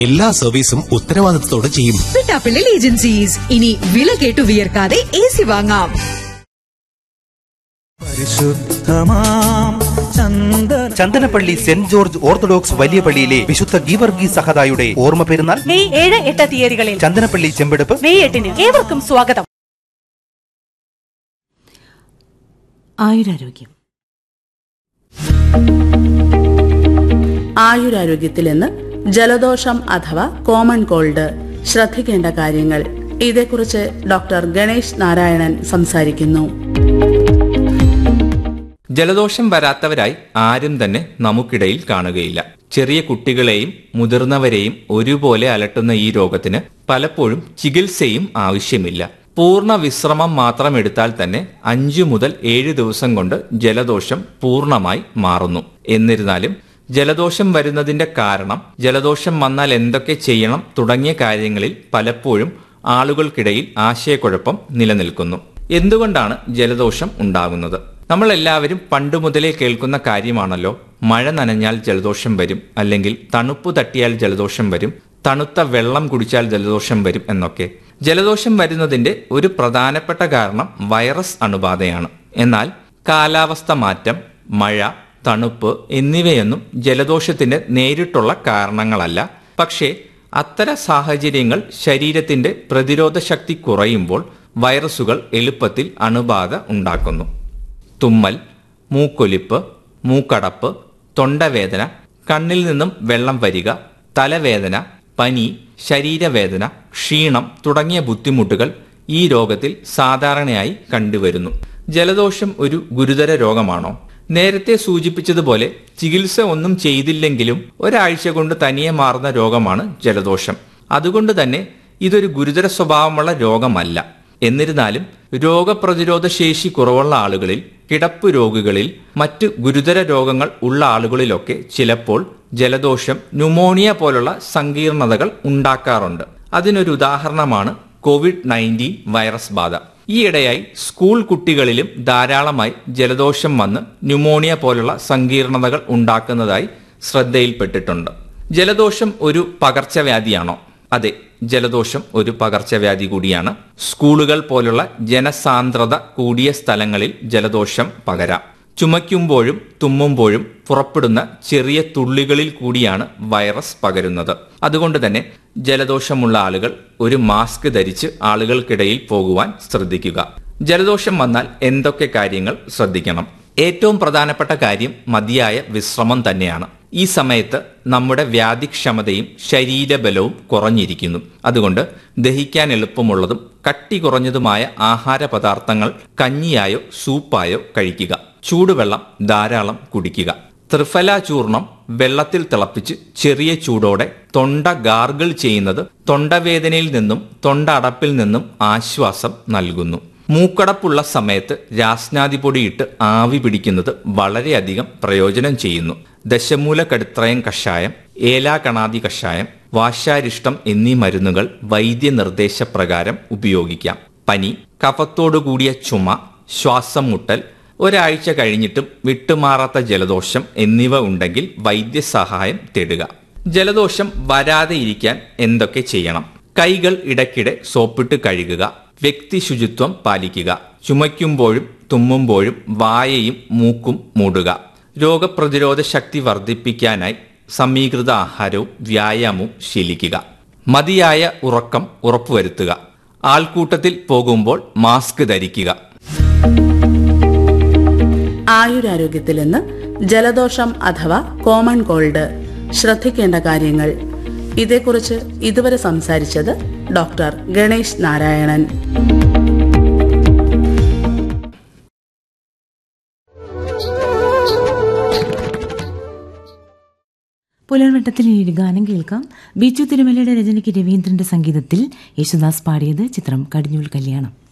എല്ലാ സർവീസും ഉത്തരവാദിത്തത്തോടെ ചെയ്യും പിട്ടാപ്പിള്ളൽ ഏജൻസീസ് ഇനി വില കേട്ടു വിയർക്കാതെ എ സി വാങ്ങാം പരിശുദ്ധമാം ചന്ദന ചന്ദനപ്പള്ളി സെന്റ് ജോർജ് ഓർത്തഡോക്സ് വലിയ പള്ളിയിലെ വിശുദ്ധ ഗീവർഗി സഹദായുടെ ഓർമ്മ പെരുന്നാൾ മെയ് ഏഴ് എട്ട് തീയതികളിൽ ചന്ദനപ്പള്ളി ചെമ്പെടുപ്പ് മെയ് എട്ടിന് ഏവർക്കും സ്വാഗതം ആയുരാരോഗ്യം ആയുരാരോഗ്യത്തിൽ ഇന്ന് ജലദോഷം അഥവാ കോമൺ കോൾഡ് ശ്രദ്ധിക്കേണ്ട കാര്യങ്ങൾ ഇതേക്കുറിച്ച് ഡോക്ടർ ഗണേഷ് നാരായണൻ സംസാരിക്കുന്നു ജലദോഷം വരാത്തവരായി ആരും തന്നെ നമുക്കിടയിൽ കാണുകയില്ല ചെറിയ കുട്ടികളെയും മുതിർന്നവരെയും ഒരുപോലെ അലട്ടുന്ന ഈ രോഗത്തിന് പലപ്പോഴും ചികിത്സയും ആവശ്യമില്ല പൂർണ്ണ വിശ്രമം മാത്രം എടുത്താൽ തന്നെ അഞ്ചു മുതൽ ഏഴ് ദിവസം കൊണ്ട് ജലദോഷം പൂർണ്ണമായി മാറുന്നു എന്നിരുന്നാലും ജലദോഷം വരുന്നതിന്റെ കാരണം ജലദോഷം വന്നാൽ എന്തൊക്കെ ചെയ്യണം തുടങ്ങിയ കാര്യങ്ങളിൽ പലപ്പോഴും ആളുകൾക്കിടയിൽ ആശയക്കുഴപ്പം നിലനിൽക്കുന്നു എന്തുകൊണ്ടാണ് ജലദോഷം ഉണ്ടാകുന്നത് നമ്മൾ എല്ലാവരും പണ്ട് മുതലേ കേൾക്കുന്ന കാര്യമാണല്ലോ മഴ നനഞ്ഞാൽ ജലദോഷം വരും അല്ലെങ്കിൽ തണുപ്പ് തട്ടിയാൽ ജലദോഷം വരും തണുത്ത വെള്ളം കുടിച്ചാൽ ജലദോഷം വരും എന്നൊക്കെ ജലദോഷം വരുന്നതിന്റെ ഒരു പ്രധാനപ്പെട്ട കാരണം വൈറസ് അണുബാധയാണ് എന്നാൽ കാലാവസ്ഥ മാറ്റം മഴ തണുപ്പ് എന്നിവയൊന്നും ജലദോഷത്തിന്റെ നേരിട്ടുള്ള കാരണങ്ങളല്ല പക്ഷേ അത്തരം സാഹചര്യങ്ങൾ ശരീരത്തിന്റെ പ്രതിരോധ ശക്തി കുറയുമ്പോൾ വൈറസുകൾ എളുപ്പത്തിൽ അണുബാധ ഉണ്ടാക്കുന്നു തുമ്മൽ മൂക്കൊലിപ്പ് മൂക്കടപ്പ് തൊണ്ടവേദന കണ്ണിൽ നിന്നും വെള്ളം വരിക തലവേദന പനി ശരീരവേദന ക്ഷീണം തുടങ്ങിയ ബുദ്ധിമുട്ടുകൾ ഈ രോഗത്തിൽ സാധാരണയായി കണ്ടുവരുന്നു ജലദോഷം ഒരു ഗുരുതര രോഗമാണോ നേരത്തെ സൂചിപ്പിച്ചതുപോലെ ചികിത്സ ഒന്നും ചെയ്തില്ലെങ്കിലും ഒരാഴ്ച കൊണ്ട് തനിയെ മാറുന്ന രോഗമാണ് ജലദോഷം അതുകൊണ്ട് തന്നെ ഇതൊരു ഗുരുതര സ്വഭാവമുള്ള രോഗമല്ല എന്നിരുന്നാലും രോഗപ്രതിരോധ ശേഷി കുറവുള്ള ആളുകളിൽ കിടപ്പ് രോഗികളിൽ മറ്റ് ഗുരുതര രോഗങ്ങൾ ഉള്ള ആളുകളിലൊക്കെ ചിലപ്പോൾ ജലദോഷം ന്യൂമോണിയ പോലുള്ള സങ്കീർണതകൾ ഉണ്ടാക്കാറുണ്ട് അതിനൊരു ഉദാഹരണമാണ് കോവിഡ് നയൻറ്റീൻ വൈറസ് ബാധ ഈയിടെയായി സ്കൂൾ കുട്ടികളിലും ധാരാളമായി ജലദോഷം വന്ന് ന്യൂമോണിയ പോലുള്ള സങ്കീർണതകൾ ഉണ്ടാക്കുന്നതായി ശ്രദ്ധയിൽപ്പെട്ടിട്ടുണ്ട് ജലദോഷം ഒരു പകർച്ചവ്യാധിയാണോ അതെ ജലദോഷം ഒരു പകർച്ചവ്യാധി കൂടിയാണ് സ്കൂളുകൾ പോലുള്ള ജനസാന്ദ്രത കൂടിയ സ്ഥലങ്ങളിൽ ജലദോഷം പകരാം ചുമയ്ക്കുമ്പോഴും തുമ്മുമ്പോഴും പുറപ്പെടുന്ന ചെറിയ തുള്ളികളിൽ കൂടിയാണ് വൈറസ് പകരുന്നത് അതുകൊണ്ട് തന്നെ ജലദോഷമുള്ള ആളുകൾ ഒരു മാസ്ക് ധരിച്ച് ആളുകൾക്കിടയിൽ പോകുവാൻ ശ്രദ്ധിക്കുക ജലദോഷം വന്നാൽ എന്തൊക്കെ കാര്യങ്ങൾ ശ്രദ്ധിക്കണം ഏറ്റവും പ്രധാനപ്പെട്ട കാര്യം മതിയായ വിശ്രമം തന്നെയാണ് ഈ സമയത്ത് നമ്മുടെ വ്യാധിക്ഷമതയും ശരീരബലവും കുറഞ്ഞിരിക്കുന്നു അതുകൊണ്ട് ദഹിക്കാൻ എളുപ്പമുള്ളതും കട്ടി കുറഞ്ഞതുമായ ആഹാര പദാർത്ഥങ്ങൾ കഞ്ഞിയായോ സൂപ്പായോ കഴിക്കുക ചൂടുവെള്ളം ധാരാളം കുടിക്കുക ത്രിഫല ചൂർണം വെള്ളത്തിൽ തിളപ്പിച്ച് ചെറിയ ചൂടോടെ തൊണ്ട ഗാർഗിൾ ചെയ്യുന്നത് തൊണ്ടവേദനയിൽ നിന്നും തൊണ്ട അടപ്പിൽ നിന്നും ആശ്വാസം നൽകുന്നു മൂക്കടപ്പുള്ള സമയത്ത് രാസ്നാദിപൊടിയിട്ട് ആവി പിടിക്കുന്നത് വളരെയധികം പ്രയോജനം ചെയ്യുന്നു ദശമൂല കടുത്രയം കഷായം ഏലാകണാദി കഷായം വാശാരിഷ്ടം എന്നീ മരുന്നുകൾ വൈദ്യനിർദ്ദേശപ്രകാരം ഉപയോഗിക്കാം പനി കഫത്തോടുകൂടിയ ചുമ ശ്വാസം മുട്ടൽ ഒരാഴ്ച കഴിഞ്ഞിട്ടും വിട്ടുമാറാത്ത ജലദോഷം എന്നിവ ഉണ്ടെങ്കിൽ വൈദ്യസഹായം തേടുക ജലദോഷം വരാതെ ഇരിക്കാൻ എന്തൊക്കെ ചെയ്യണം കൈകൾ ഇടയ്ക്കിടെ സോപ്പിട്ട് കഴുകുക വ്യക്തി ശുചിത്വം പാലിക്കുക ചുമയ്ക്കുമ്പോഴും തുമ്മുമ്പോഴും വായയും മൂക്കും മൂടുക രോഗപ്രതിരോധ ശക്തി വർദ്ധിപ്പിക്കാനായി സമീകൃത ആഹാരവും വ്യായാമവും ശീലിക്കുക മതിയായ ഉറക്കം ഉറപ്പുവരുത്തുക ആൾക്കൂട്ടത്തിൽ പോകുമ്പോൾ മാസ്ക് ധരിക്കുക ആയുരാരോഗ്യത്തിൽ ഇന്ന് ജലദോഷം അഥവാ കോമൺ കോൾഡ് ശ്രദ്ധിക്കേണ്ട കാര്യങ്ങൾ ഇതേക്കുറിച്ച് ഇതുവരെ സംസാരിച്ചത് ഡോക്ടർ ഗണേഷ് നാരായണൻ പുലർവട്ടത്തിൽ ഈ ഒരു ഗാനം കേൾക്കാം ബിജു തിരുമലയുടെ രചനയ്ക്ക് രവീന്ദ്രന്റെ സംഗീതത്തിൽ യേശുദാസ് പാടിയത് ചിത്രം കടിഞ്ഞൂൽ കല്യാണം